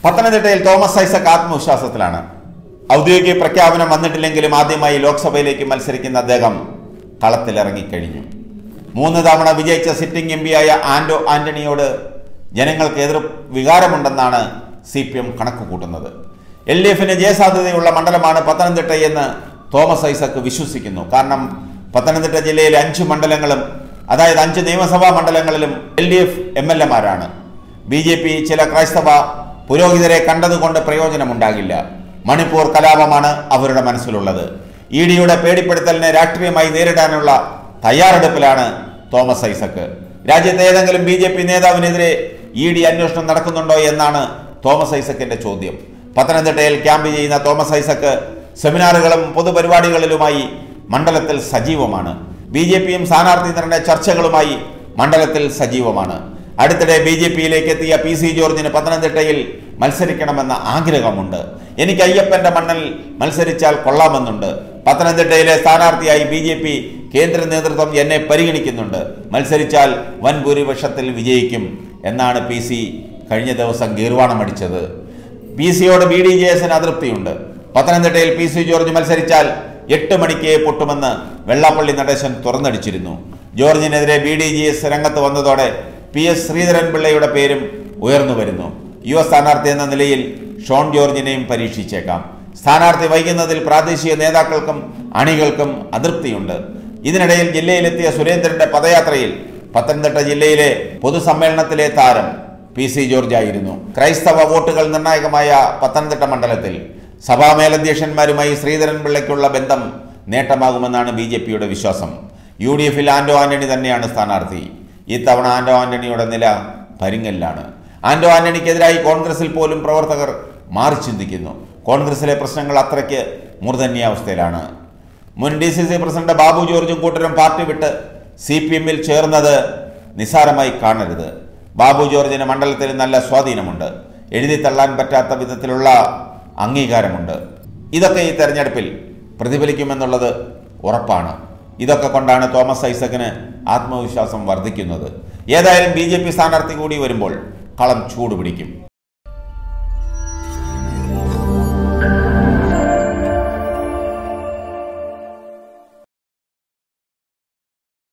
പത്തനംതിട്ടയിൽ തോമസ് ഐസക് ആത്മവിശ്വാസത്തിലാണ് ഔദ്യോഗിക പ്രഖ്യാപനം വന്നിട്ടില്ലെങ്കിലും ആദ്യമായി ലോക്സഭയിലേക്ക് മത്സരിക്കുന്ന അദ്ദേഹം കളത്തിലിറങ്ങിക്കഴിഞ്ഞു മൂന്ന് തവണ വിജയിച്ച സിറ്റിംഗ് എം പിയായ ആന്റോ ആന്റണിയോട് ജനങ്ങൾക്ക് എതിർ വികാരമുണ്ടെന്നാണ് സി പി എം കണക്ക് കൂട്ടുന്നത് എൽ ഡി എഫിന് ജയസാധ്യതയുള്ള മണ്ഡലമാണ് പത്തനംതിട്ട എന്ന് തോമസ് ഐസക് വിശ്വസിക്കുന്നു കാരണം പത്തനംതിട്ട ജില്ലയിലെ അഞ്ച് മണ്ഡലങ്ങളും അതായത് അഞ്ച് നിയമസഭാ മണ്ഡലങ്ങളിലും L D F M L എമാരാണ് ബി ജെ പി ചില ക്രൈസ്തവ പുരോഹിതരെ കണ്ടതുകൊണ്ട് പ്രയോജനമുണ്ടാകില്ല മണിപ്പൂർ കലാപമാണ് അവരുടെ മനസ്സിലുള്ളത് ഇ ഡിയുടെ പേടിപ്പെടുത്തലിനെ രാഷ്ട്രീയമായി നേരിടാനുള്ള തയ്യാറെടുപ്പിലാണ് തോമസ് ഐസക്ക് രാജ്യത്തെ ഏതെങ്കിലും ബി ജെ പി നേതാവിനെതിരെ ഇ ഡി അന്വേഷണം നടക്കുന്നുണ്ടോ എന്നാണ് തോമസ് ഐസക്കിന്റെ ചോദ്യം പത്തനംതിട്ടയിൽ ക്യാമ്പ് ചെയ്യുന്ന തോമസ് ഐസക്ക് സെമിനാറുകളും പൊതുപരിപാടികളിലുമായി മണ്ഡലത്തിൽ സജീവമാണ് ബി ജെ പിയും സ്ഥാനാർത്ഥി നിർണയ ചർച്ചകളുമായി മണ്ഡലത്തിൽ സജീവമാണ് അടുത്തിടെ ബി ജെ പിയിലേക്ക് എത്തിയ പി സി ജോർജിന് പത്തനംതിട്ടയിൽ മത്സരിക്കണമെന്ന ആഗ്രഹമുണ്ട് എനിക്ക് അയ്യപ്പന്റെ മണ്ണിൽ മത്സരിച്ചാൽ കൊള്ളാമെന്നുണ്ട് പത്തനംതിട്ടയിലെ സ്ഥാനാർത്ഥിയായി ബി ജെ പി കേന്ദ്ര നേതൃത്വം എന്നെ പരിഗണിക്കുന്നുണ്ട് മത്സരിച്ചാൽ വൻ ഭൂരിപക്ഷത്തിൽ വിജയിക്കും എന്നാണ് പി സി കഴിഞ്ഞ ദിവസം ഗീർവാണമടിച്ചത് പി സിയോട് ബി ഡി ജെ എസിന് അതൃപ്തിയുണ്ട് പത്തനംതിട്ടയിൽ പി സി ജോർജ് മത്സരിച്ചാൽ എട്ട് മണിക്ക് പൊട്ടുമെന്ന് വെള്ളാപ്പള്ളി നടേശൻ തുറന്നടിച്ചിരുന്നു ജോർജിനെതിരെ ബി ഡി ജി എസ് രംഗത്ത് വന്നതോടെ പി എസ് ശ്രീധരൻ പിള്ളയുടെ പേരും ഉയർന്നു വരുന്നു യുവ സ്ഥാനാർത്ഥി എന്ന നിലയിൽ ഷോൺ ജോർജിനെയും പരീക്ഷിച്ചേക്കാം സ്ഥാനാർത്ഥി വൈകുന്നതിൽ പ്രാദേശിക നേതാക്കൾക്കും അണികൾക്കും അതൃപ്തിയുണ്ട് ഇതിനിടയിൽ ജില്ലയിലെത്തിയ സുരേന്ദ്രന്റെ പദയാത്രയിൽ പത്തനംതിട്ട ജില്ലയിലെ പൊതുസമ്മേളനത്തിലെ താരം പി സി ജോർജ് ആയിരുന്നു ക്രൈസ്തവ വോട്ടുകൾ നിർണായകമായ പത്തനംതിട്ട മണ്ഡലത്തിൽ സഭാ മേലധ്യക്ഷന്മാരുമായി ശ്രീധരൻ പിള്ളയ്ക്കുള്ള ബന്ധം നേട്ടമാകുമെന്നാണ് ബി ജെ പിയുടെ വിശ്വാസം യു ഡി എഫിൽ ആന്റോ ആന്റണി തന്നെയാണ് സ്ഥാനാർത്ഥി ഇത്തവണ ആന്റോ ആന്റണിയുടെ നില പരിങ്ങലിലാണ് ആന്റോ ആന്റണിക്കെതിരായി കോൺഗ്രസിൽ പോലും പ്രവർത്തകർ മാറി ചിന്തിക്കുന്നു കോൺഗ്രസിലെ പ്രശ്നങ്ങൾ അത്രയ്ക്ക് മൂർധന്യാവസ്ഥയിലാണ് മുൻ D C C president Babu ജോർജും കൂട്ടരും പാർട്ടി വിട്ട് സി പി എമ്മിൽ ചേർന്നത് നിസ്സാരമായി കാണരുത് ബാബു ജോർജിന് മണ്ഡലത്തിൽ നല്ല സ്വാധീനമുണ്ട് എഴുതി തള്ളാൻ പറ്റാത്ത വിധത്തിലുള്ള അംഗീകാരമുണ്ട് ഇതൊക്കെ ഈ തെരഞ്ഞെടുപ്പിൽ പ്രതിഫലിക്കുമെന്നുള്ളത് ഉറപ്പാണ് ഇതൊക്കെ കൊണ്ടാണ് തോമസ് ഐസക്കിന് ആത്മവിശ്വാസം വർദ്ധിക്കുന്നത് ഏതായാലും ബി ജെ പി സ്ഥാനാർത്ഥി കൂടി വരുമ്പോൾ കളം ചൂടുപിടിക്കും